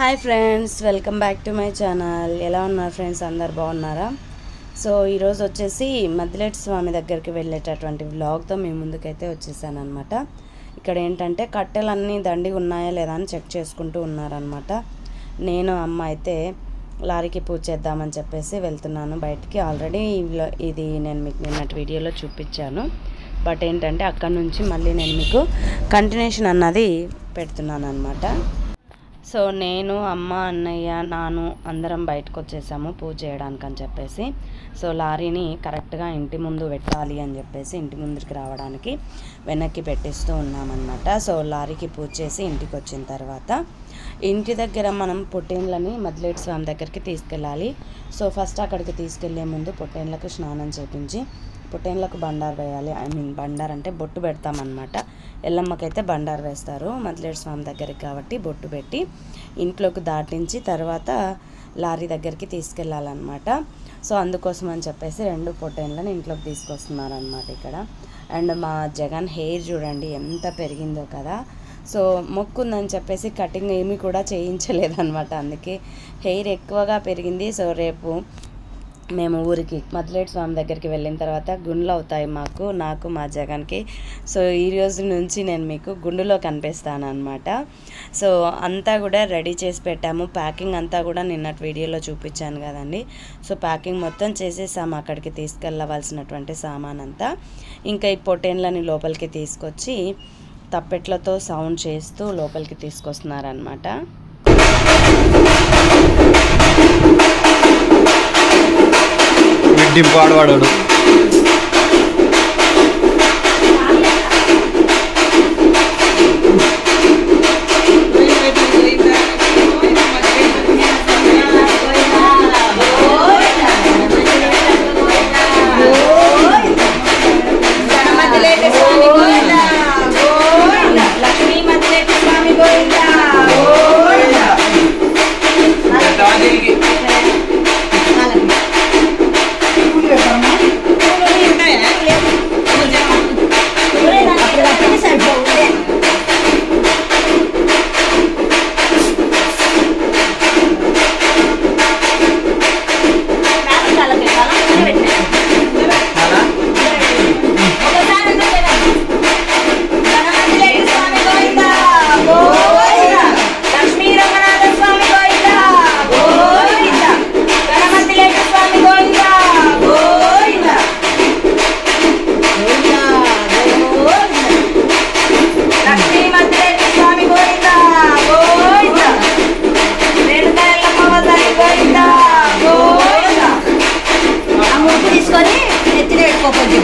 hi friends welcome back to my channel ఎలా ఉన్నారు friends అందరు బాగున్నారా సో ఈరోజు వచ్చేసి మద్దిలేటి స్వామి దగ్గరికి వెళ్ళేటటువంటి వ్లాగ్తో మీ ముందుకైతే వచ్చేసాను అనమాట ఇక్కడ ఏంటంటే కట్టెలన్నీ దండి ఉన్నాయా లేదా అని చెక్ చేసుకుంటూ ఉన్నారనమాట నేను అమ్మ అయితే లారీకి పూజ చేద్దామని చెప్పేసి వెళ్తున్నాను బయటికి ఆల్రెడీ ఇది నేను మీకు నిన్నటి వీడియోలో చూపించాను బట్ ఏంటంటే అక్కడ నుంచి మళ్ళీ నేను మీకు కంటిన్యూషన్ అన్నది పెడుతున్నాను అనమాట సో నేను అమ్మ అన్నయ్య నాను అందరం బయటకు వచ్చేసాము పూజ చేయడానికి అని చెప్పేసి సో లారీని కరెక్ట్గా ఇంటి ముందు పెట్టాలి అని చెప్పేసి ఇంటి ముందుకి రావడానికి వెనక్కి పెట్టిస్తూ ఉన్నామన్నమాట సో లారీకి పూజ చేసి ఇంటికి వచ్చిన తర్వాత ఇంటి దగ్గర మనం పొట్టేళ్ళని మద్లేటి స్వామి దగ్గరికి తీసుకెళ్ళాలి సో ఫస్ట్ అక్కడికి తీసుకెళ్లే ముందు పొట్టేళ్ళకు స్నానం చేపించి పొట్టేళ్ళకు బండారు వేయాలి ఐ మీన్ బండార్ అంటే బొట్టు పెడతామన్నమాట ఎల్లమ్మకైతే బండారు వేస్తారు మద్లేటి స్వామి దగ్గరికి కాబట్టి బొట్టు పెట్టి ఇంట్లోకి దాటించి తర్వాత లారీ దగ్గరికి తీసుకెళ్ళాలన్నమాట సో అందుకోసం అని చెప్పేసి రెండు పొట్టేళ్ళని ఇంట్లోకి తీసుకొస్తున్నారనమాట ఇక్కడ అండ్ మా జగన్ హెయిర్ చూడండి ఎంత పెరిగిందో కదా సో మొక్కు ఉందని చెప్పేసి కటింగ్ ఏమీ కూడా చేయించలేదన్నమాట అందుకే హెయిర్ ఎక్కువగా పెరిగింది సో రేపు మేము ఊరికి మద్లేటి స్వామి దగ్గరికి వెళ్ళిన తర్వాత గుండ్లు అవుతాయి మాకు నాకు మా జగన్కి సో ఈ రోజు నుంచి నేను మీకు గుండులో కనిపిస్తాను అనమాట సో అంతా కూడా రెడీ చేసి పెట్టాము ప్యాకింగ్ అంతా కూడా నిన్నటి వీడియోలో చూపించాను కదండి సో ప్యాకింగ్ మొత్తం చేసేసాము అక్కడికి తీసుకెళ్ళవలసినటువంటి సామాన్ అంతా ఇంకా ఈ పొటేన్లని లోపలికి తీసుకొచ్చి తప్పెట్లతో సౌండ్ చేస్తూ లోపలికి తీసుకొస్తున్నారనమాట మిడ్డింపు ఆడవాడాడు తీసుకొని ఎత్తిన పెట్టుకోకపోతే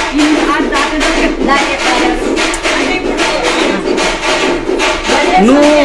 నువ్వు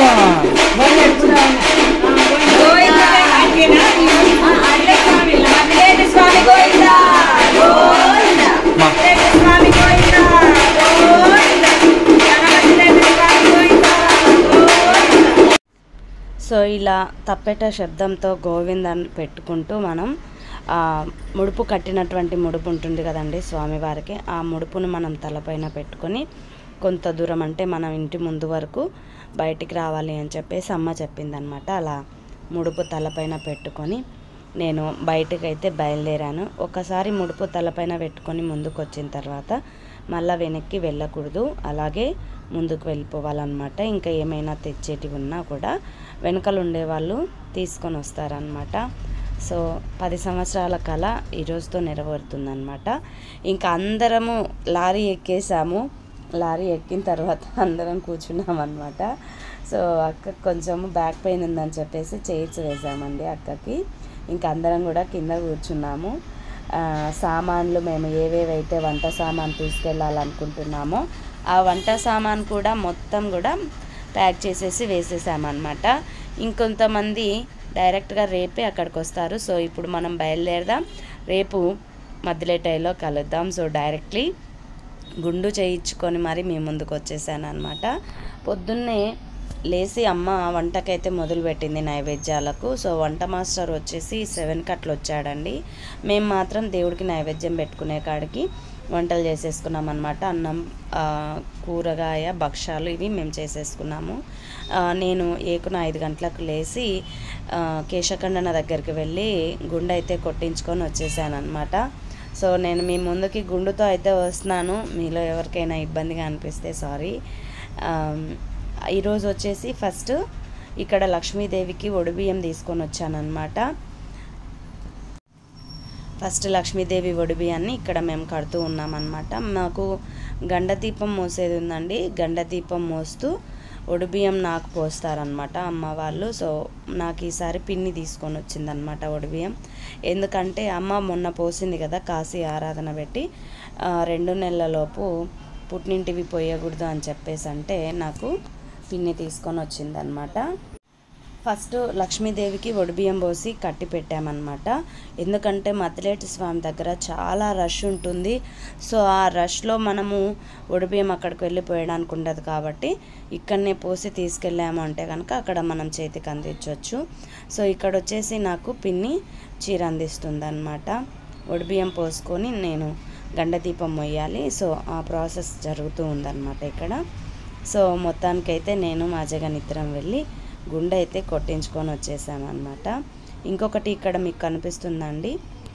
స్వామి గోవిందా గోవిందా మా స్వామి గోవిందా గోవిందా స్వామి గోవిందా గోవిందా సో ఇలా తప్పెట శబ్దంతో గోవిందని పెట్టుకుంటూ మనం ఆ, ముడుపు కట్టినటువంటి ముడుపు ఉంటుంది కదండి స్వామివారికి ఆ ముడుపును మనం తలపైన పెట్టుకొని కొంత దూరం అంటే మనం ఇంటి ముందు వరకు బయటికి రావాలి అని చెప్పేసి అమ్మ చెప్పిందనమాట అలా ముడుపు తలపైన పెట్టుకొని నేను బయటకు అయితే బయలుదేరాను ఒకసారి ముడుపు తలపైన పెట్టుకొని ముందుకు వచ్చిన తర్వాత మళ్ళీ వెనక్కి వెళ్ళకూడదు అలాగే ముందుకు వెళ్ళిపోవాలన్నమాట ఇంకా ఏమైనా తెచ్చేటివి ఉన్నా కూడా వెనకలు ఉండేవాళ్ళు తీసుకొని వస్తారనమాట సో పది సంవత్సరాల కళ ఈ రోజుతో నెరవేరుతుందనమాట ఇంకా అందరము లారీ ఎక్కేసాము లారీ ఎక్కిన తర్వాత అందరం కూర్చున్నాం అనమాట సో అక్క కొంచెం బ్యాక్ పెయిన్ ఉందని చెప్పేసి చైర్స్ వేసామండి అక్కకి ఇంకా అందరం కూడా కింద కూర్చున్నాము ఆ, సామాన్లు మేము ఏవేవైతే వంట సామాన్ తీసుకెళ్ళాలనుకుంటున్నామో ఆ వంట సామాన్ కూడా మొత్తం కూడా ప్యాక్ చేసేసి వేసేసామన్నమాట ఇంకొంతమంది డైరెక్ట్గా రేపే అక్కడికి వస్తారు సో ఇప్పుడు మనం బయలుదేరదాం రేపు మధ్యలేటైలో కలుద్దాం సో డైరెక్ట్లీ గుండు చేయించుకొని మరి మీ ముందుకు వచ్చేసాను అనమాట పొద్దున్నే లేచి అమ్మ వంటకైతే మొదలుపెట్టింది నైవేద్యాలకు సో వంట మాస్టర్ వచ్చేసి సెవెన్ కట్లు వచ్చాడండి మేము మాత్రం దేవుడికి నైవేద్యం పెట్టుకునే కాడికి వంటలు చేసేసుకున్నాం అనమాట అన్నం ఆ, కూరగాయ భక్షాలు ఇవి మేము చేసేసుకున్నాము ఆ, నేను ఏకున ఐదు గంటలకు లేచి ఆ, కేశఖండన దగ్గరికి వెళ్ళి గుండె అయితే కొట్టించుకొని వచ్చేసాను అనమాట సో నేను మీ ముందుకి గుండుతో అయితే వస్తున్నాను మీలో ఎవరికైనా ఇబ్బందిగా అనిపిస్తే సారీ ఈరోజు వచ్చేసి ఫస్ట్ ఇక్కడ లక్ష్మీదేవికి ఒడిబియ్యం తీసుకొని వచ్చానమాట ఫస్ట్ లక్ష్మీదేవి ఒడిబియ్యాన్ని ఇక్కడ మేము కడుతూ ఉన్నామన్నమాట మాకు గండదీపం మోసేది ఉందండి గండదీపం మోస్తూ ఒడిబియ్యం నాకు పోస్తారనమాట అమ్మ వాళ్ళు సో నాకు ఈసారి పిన్ని తీసుకొని వచ్చిందనమాట ఒడిబియ్యం ఎందుకంటే అమ్మ మొన్న పోసింది కదా కాశీ ఆరాధన పెట్టి ఆ, రెండు నెలలలోపు పుట్టినింటివి పోయకూడదు అని చెప్పేసి అంటే నాకు పిన్ని తీసుకొని వచ్చిందనమాట ఫస్ట్ లక్ష్మీదేవికి ఒడిబియ్యం పోసి కట్టి పెట్టామన్నమాట ఎందుకంటే మతిలేటి స్వామి దగ్గర చాలా రష్ ఉంటుంది సో ఆ రష్లో మనము ఒడిబియ్యం అక్కడికి వెళ్ళిపోయడానికి ఉండదు కాబట్టి ఇక్కడనే పోసి తీసుకెళ్ళాము అంటే కనుక అక్కడ మనం చేతికి అందించవచ్చు సో ఇక్కడ వచ్చేసి నాకు పిన్ని చీర అందిస్తుంది అనమాట ఒడిబియ్యం పోసుకొని నేను గండదీపం మొయ్యాలి సో ఆ ప్రాసెస్ జరుగుతూ ఉందన్నమాట ఇక్కడ సో మొత్తానికైతే నేను మా జగనిద్దరం వెళ్ళి గుండె అయితే కొట్టించుకొని వచ్చేసామన్నమాట ఇంకొకటి ఇక్కడ మీకు కనిపిస్తుందండి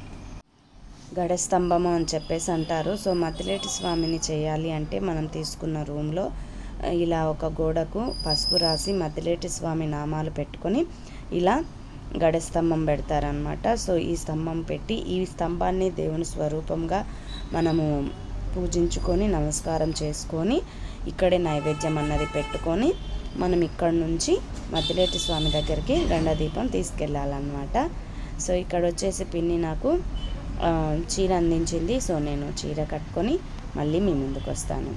గడస్తంభము అని చెప్పేసి అంటారు సో మతిలేటి స్వామిని చేయాలి అంటే మనం తీసుకున్న రూమ్లో ఇలా ఒక గోడకు పసుపు రాసి మతిలేటి స్వామి నామాలు పెట్టుకొని ఇలా గడస్తంభం పెడతారనమాట సో ఈ స్తంభం పెట్టి ఈ స్తంభాన్ని దేవుని స్వరూపంగా మనము పూజించుకొని నమస్కారం చేసుకొని ఇక్కడే నైవేద్యం అన్నది పెట్టుకొని మనం ఇక్కడ నుంచి మద్దిలేటి స్వామి దగ్గరికి గండదీపం తీసుకెళ్ళాలన్నమాట సో ఇక్కడ వచ్చేసి పిన్ని నాకు ఆ, చీర అందించింది సో నేను చీర కట్టుకొని మళ్ళీ మీ ముందుకు వస్తాను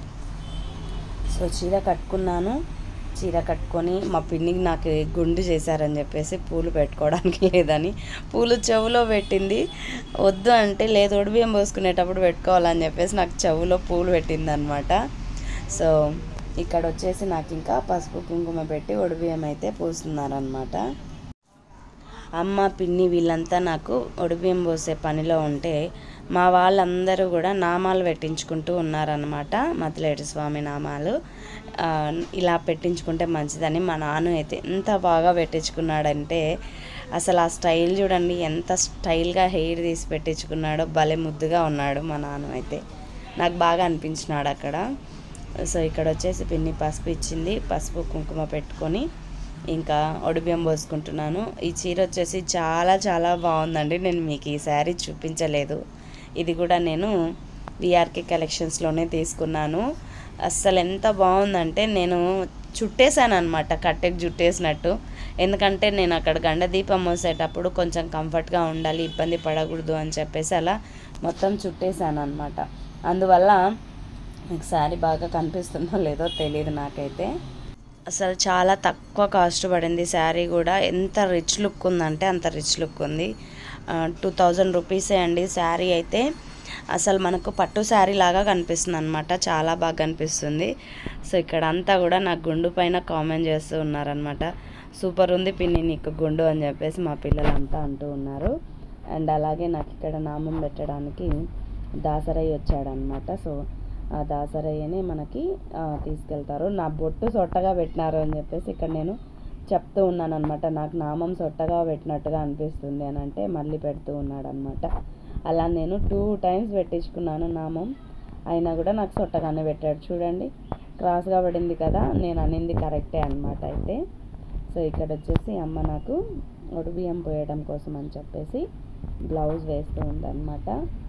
సో చీర కట్టుకున్నాను చీర కట్టుకొని మా పిన్నికి నాకు గుండు చేశారని చెప్పేసి పూలు పెట్టుకోవడానికి లేదని పూలు చెవులో పెట్టింది వద్దు అంటే లేదు ఒడిబియ్యం పోసుకునేటప్పుడు పెట్టుకోవాలని చెప్పేసి నాకు చెవులో పూలు పెట్టింది అనమాట సో ఇక్కడ వచ్చేసి నాకు ఇంకా పసుపు కుంకుమ పెట్టి ఒడిబియ్యం అయితే పూస్తున్నారనమాట అమ్మ పిన్ని వీళ్ళంతా నాకు ఒడిబియ్యం పోసే పనిలో ఉంటే మా వాళ్ళందరూ కూడా నామాలు పెట్టించుకుంటూ ఉన్నారనమాట మతిలేటి స్వామి నామాలు ఆ, ఇలా పెట్టించుకుంటే మంచిదని మా నాన్న అయితే ఎంత బాగా పెట్టించుకున్నాడంటే అసలు ఆ స్టైల్ చూడండి ఎంత స్టైల్గా హెయిర్ తీసి పెట్టించుకున్నాడో భలే ముద్దుగా ఉన్నాడు మా నాన్న అయితే నాకు బాగా అనిపించినాడు అక్కడ సో ఇక్కడ వచ్చేసి పిన్ని పసుపు ఇచ్చింది పసుపు కుంకుమ పెట్టుకొని ఇంకా ఒడిబియ్యం పోసుకుంటున్నాను ఈ చీర వచ్చేసి చాలా చాలా బాగుందండి నేను మీకు ఈ శారీ చూపించలేదు ఇది కూడా నేను విఆర్కే కలెక్షన్స్లోనే తీసుకున్నాను అస్సలు ఎంత బాగుందంటే నేను చుట్టేసాను అనమాట కట్టెకి చుట్టేసినట్టు ఎందుకంటే నేను అక్కడ గండ దీపం మోసేటప్పుడు కొంచెం కంఫర్ట్గా ఉండాలి ఇబ్బంది పడకూడదు అని చెప్పేసి అలా మొత్తం చుట్టేసాను అనమాట అందువల్ల మీకు శారీ బాగా కనిపిస్తుందో లేదో తెలియదు నాకైతే అసలు చాలా తక్కువ కాస్ట్ పడింది శారీ కూడా ఎంత రిచ్ లుక్ ఉందంటే అంత రిచ్ లుక్ ఉంది టూ థౌజండ్ రూపీసే అండి శారీ అయితే అసలు మనకు పట్టు శారీ లాగా కనిపిస్తుంది అనమాట చాలా బాగా కనిపిస్తుంది సో ఇక్కడ అంతా కూడా నా గుండు పైన కామెంట్ చేస్తూ ఉన్నారనమాట సూపర్ ఉంది పిన్ని నీకు గుండు అని చెప్పేసి మా పిల్లలంతా అంటూ ఉన్నారు అండ్ అలాగే నాకు ఇక్కడ నామం పెట్టడానికి దాసరయ్య వచ్చాడనమాట సో ఆ దాసరయ్యనే మనకి ఆ, తీసుకెళ్తారు నా బొట్టు సొట్టగా పెట్టినారు అని చెప్పేసి ఇక్కడ నేను చెప్తూ ఉన్నాను అనమాట నాకు నామం సొట్టగా పెట్టినట్టుగా అనిపిస్తుంది అని అంటే మళ్ళీ పెడుతూ ఉన్నాడు అనమాట అలా నేను టూ టైమ్స్ పెట్టించుకున్నాను నామం అయినా కూడా నాకు సొట్టగానే పెట్టాడు చూడండి క్రాస్గా పడింది కదా నేను అనింది కరెక్టే అనమాట అయితే సో ఇక్కడ వచ్చేసి అమ్మ నాకు ఒడిబియ్యం పోయడం కోసం అని చెప్పేసి బ్లౌజ్ వేస్తూ ఉందన్నమాట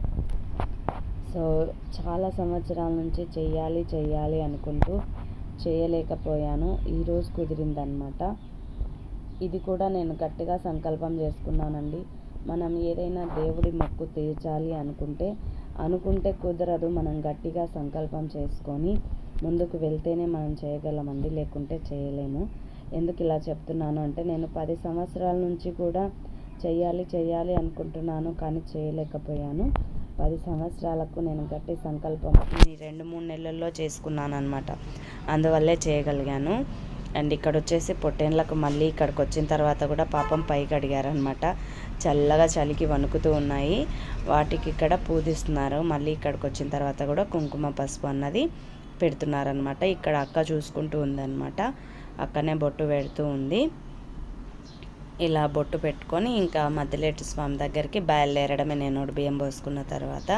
సో చాలా సంవత్సరాల నుంచి చెయ్యాలి చెయ్యాలి అనుకుంటూ చేయలేకపోయాను ఈరోజు కుదిరిందనమాట ఇది కూడా నేను గట్టిగా సంకల్పం చేసుకున్నానండి మనం ఏదైనా దేవుడి మొక్కు తీర్చాలి అనుకుంటే అనుకుంటే కుదరదు మనం గట్టిగా సంకల్పం చేసుకొని ముందుకు వెళ్తేనే మనం చేయగలమండి లేకుంటే చేయలేము ఎందుకు ఇలా చెప్తున్నాను అంటే నేను పది సంవత్సరాల నుంచి కూడా చెయ్యాలి చెయ్యాలి అనుకుంటున్నాను కానీ చేయలేకపోయాను పది సంవత్సరాలకు నేను గట్టి సంకల్పం ఈ రెండు మూడు నెలల్లో చేసుకున్నాను అనమాట అందువల్లే చేయగలిగాను అండ్ ఇక్కడ వచ్చేసి పొట్టేళ్ళకు మళ్ళీ ఇక్కడికి వచ్చిన తర్వాత కూడా పాపం పైకి అడిగారనమాట చల్లగా చలికి వణుకుతూ ఉన్నాయి వాటికి ఇక్కడ పూజిస్తున్నారు మళ్ళీ ఇక్కడికి వచ్చిన తర్వాత కూడా కుంకుమ పసుపు అన్నది పెడుతున్నారనమాట ఇక్కడ అక్క చూసుకుంటూ ఉందన్నమాట అక్కనే బొట్టు పెడుతూ ఉంది ఇలా బొట్టు పెట్టుకొని ఇంకా మధ్యలేటి స్వామి దగ్గరికి బయలుదేరడమే నేను బియ్యం పోసుకున్న తర్వాత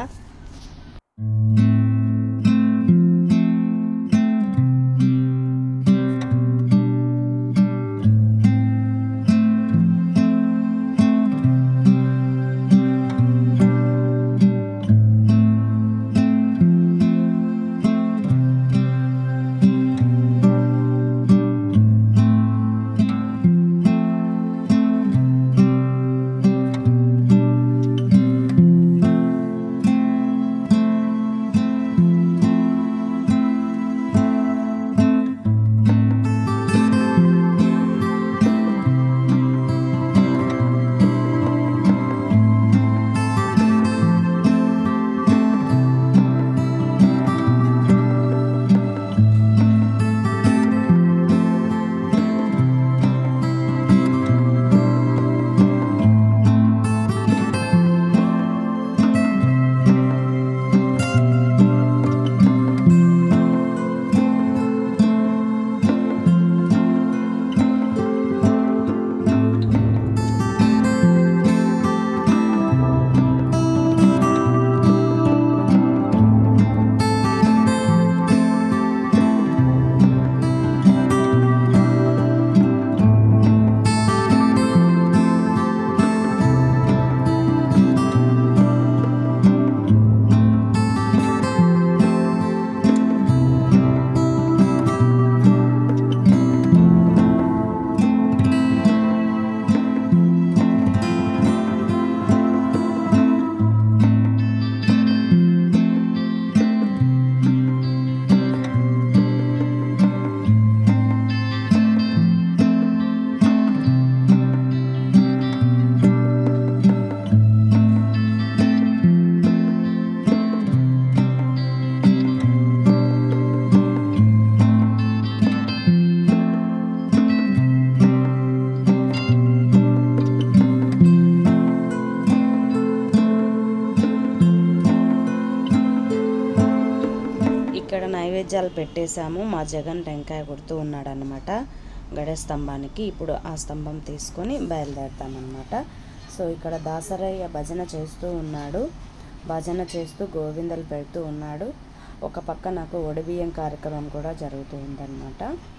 ఇక్కడ నైవేద్యాలు పెట్టేశాము మా జగన్ టెంకాయ కొడుతూ ఉన్నాడనమాట గడే స్తంభానికి ఇప్పుడు ఆ స్తంభం తీసుకొని బయలుదేరుతామన్నమాట సో ఇక్కడ దాసరయ్య భజన చేస్తూ ఉన్నాడు భజన చేస్తూ గోవిందలు పెడుతూ ఉన్నాడు ఒక పక్క నాకు ఒడిబియ్యం కార్యక్రమం కూడా జరుగుతూ ఉందన్నమాట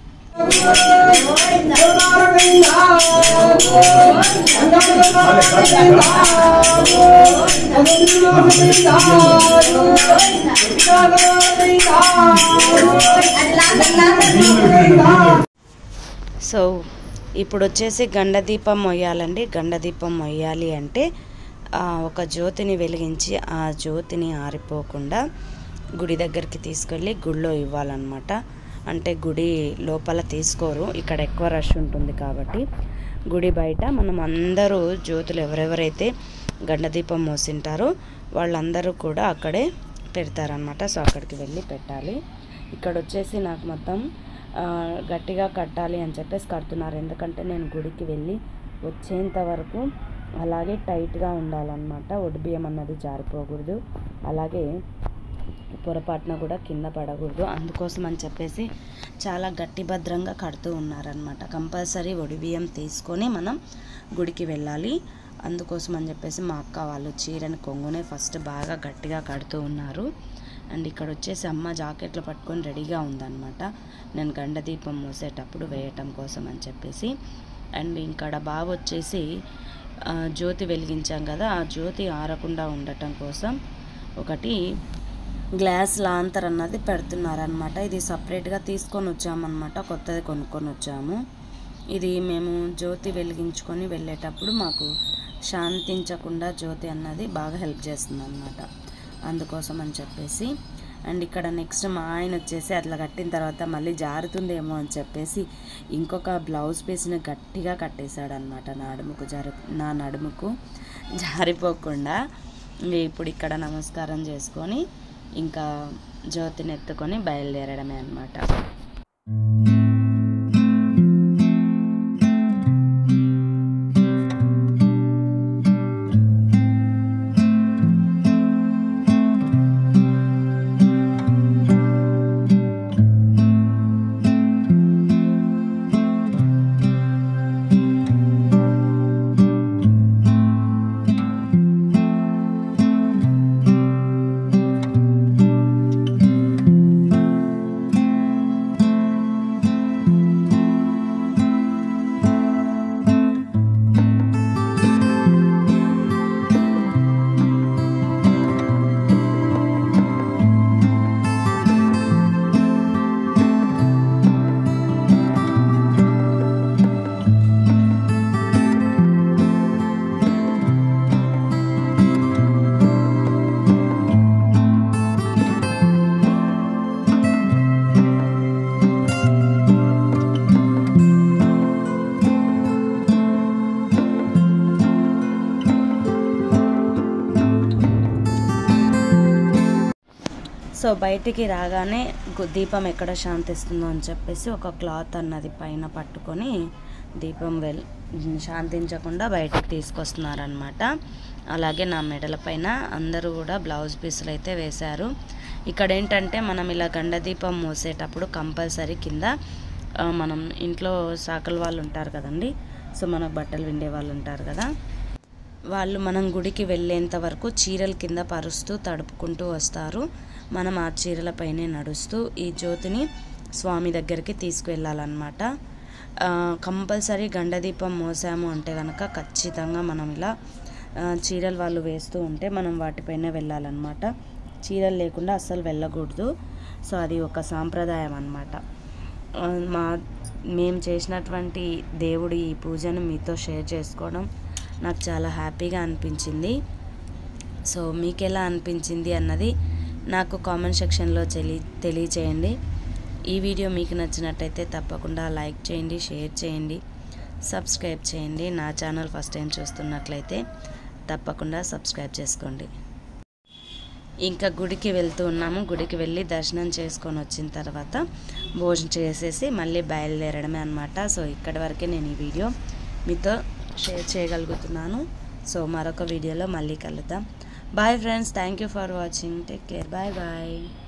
సో ఇప్పుడు వచ్చేసి గండదీపం మొయ్యాలండి గండదీపం మొయ్యాలి అంటే ఆ, ఒక జ్యోతిని వెలిగించి ఆ జ్యోతిని ఆరిపోకుండా గుడి దగ్గరికి తీసుకెళ్ళి గుడిలో ఇవ్వాలన్నమాట అంటే గుడి లోపల తీసుకోరు ఇక్కడ ఎక్కువ రష్ ఉంటుంది కాబట్టి గుడి బయట మనం అందరూ జ్యోతులు ఎవరెవరైతే గండదీపం మోసింటారో వాళ్ళందరూ కూడా అక్కడే పెడతారనమాట సో అక్కడికి వెళ్ళి పెట్టాలి ఇక్కడ వచ్చేసి నాకు మొత్తం ఆ, గట్టిగా కట్టాలి అని చెప్పేసి కడుతున్నారు ఎందుకంటే నేను గుడికి వెళ్ళి వచ్చేంత వరకు అలాగే టైట్గా ఉండాలన్నమాట ఒడిబియ్యం అన్నది జారిపోకూడదు అలాగే పొరపాటున కూడా కింద పడకూడదు అందుకోసం అని చెప్పేసి చాలా గట్టి భద్రంగా కడుతూ ఉన్నారనమాట కంపల్సరీ ఒడిబియ్యం తీసుకొని మనం గుడికి వెళ్ళాలి అందుకోసం అని చెప్పేసి మా అక్క వాళ్ళు చీరని కొంగునే ఫస్ట్ బాగా గట్టిగా కడుతూ ఉన్నారు అండ్ ఇక్కడ వచ్చేసి అమ్మ జాకెట్లు పట్టుకొని రెడీగా ఉందన్నమాట నేను గండ దీపం మూసేటప్పుడు వేయటం కోసం అని చెప్పేసి అండ్ ఇక్కడ బావ వచ్చేసి ఆ, జ్యోతి వెలిగించాం కదా ఆ జ్యోతి ఆరకుండా ఉండటం కోసం ఒకటి గ్లాస్ లాంతర్ అన్నది పెడుతున్నారనమాట ఇది సపరేట్గా తీసుకొని వచ్చామన్నమాట కొత్తది కొనుక్కొని వచ్చాము ఇది మేము జ్యోతి వెలిగించుకొని వెళ్ళేటప్పుడు మాకు శాంతించకుండా జ్యోతి అన్నది బాగా హెల్ప్ చేస్తుంది అనమాట అందుకోసం అని చెప్పేసి అండ్ ఇక్కడ నెక్స్ట్ మా ఆయన వచ్చేసి అట్లా కట్టిన తర్వాత మళ్ళీ జారుతుందేమో అని చెప్పేసి ఇంకొక బ్లౌజ్ పీస్ని గట్టిగా కట్టేశాడు అనమాట నడుముకు జరు నా నడుముకు జారిపోకుండా ఇంక ఇప్పుడు ఇక్కడ నమస్కారం చేసుకొని ఇంకా జ్యోతిని ఎత్తుకొని బయలుదేరడమే అనమాట సో బయటికి రాగానే గు- దీపం ఎక్కడ శాంతిస్తుందో అని చెప్పేసి ఒక క్లాత్ అన్నది పైన పట్టుకొని దీపం వెల్ శాంతించకుండా బయటికి తీసుకొస్తున్నారనమాట అలాగే నా మెడల పైన అందరూ కూడా బ్లౌజ్ పీసులు అయితే వేశారు ఇక్కడ ఏంటంటే మనం ఇలా గండ దీపం మోసేటప్పుడు కంపల్సరీ కింద ఆ, మనం ఇంట్లో సాకల వాళ్ళు ఉంటారు కదండి సో మనకు బట్టలు విండే వాళ్ళు ఉంటారు కదా వాళ్ళు మనం గుడికి వెళ్ళేంత వరకు చీరల కింద పరుస్తూ తడుపుకుంటూ వస్తారు మనం ఆ చీరలపైనే నడుస్తూ ఈ జ్యోతిని స్వామి దగ్గరికి తీసుకువెళ్ళాలన్నమాట ఆ, కంపల్సరీ గండదీపం మోసాము అంటే కనుక ఖచ్చితంగా మనం ఇలా ఆ, చీరలు వాళ్ళు వేస్తూ ఉంటే మనం వాటిపైన వెళ్ళాలన్నమాట చీరలు లేకుండా అస్సలు వెళ్ళకూడదు సో అది ఒక సాంప్రదాయం అన్నమాట ఆ, మా మేము చేసినటువంటి దేవుడి ఈ పూజను మీతో షేర్ చేసుకోవడం నాకు చాలా హ్యాపీగా అనిపించింది సో మీకు ఎలా అనిపించింది అన్నది నాకు కామెంట్ సెక్షన్లో తెలి తెలియచేయండి ఈ వీడియో మీకు నచ్చినట్టయితే తప్పకుండా లైక్ చేయండి షేర్ చేయండి సబ్స్క్రైబ్ చేయండి నా ఛానల్ ఫస్ట్ టైం చూస్తున్నట్లయితే తప్పకుండా సబ్స్క్రైబ్ చేసుకోండి ఇంకా గుడికి వెళ్తూ ఉన్నాము గుడికి వెళ్ళి దర్శనం చేసుకొని వచ్చిన తర్వాత భోజనం చేసేసి మళ్ళీ బయలుదేరడమే అనమాట సో ఇక్కడి వరకే నేను ఈ వీడియో మీతో షేర్ చేయగలుగుతున్నాను సో మరొక వీడియోలో మళ్ళీ కలుద్దాం bye friends thank you for watching take care bye bye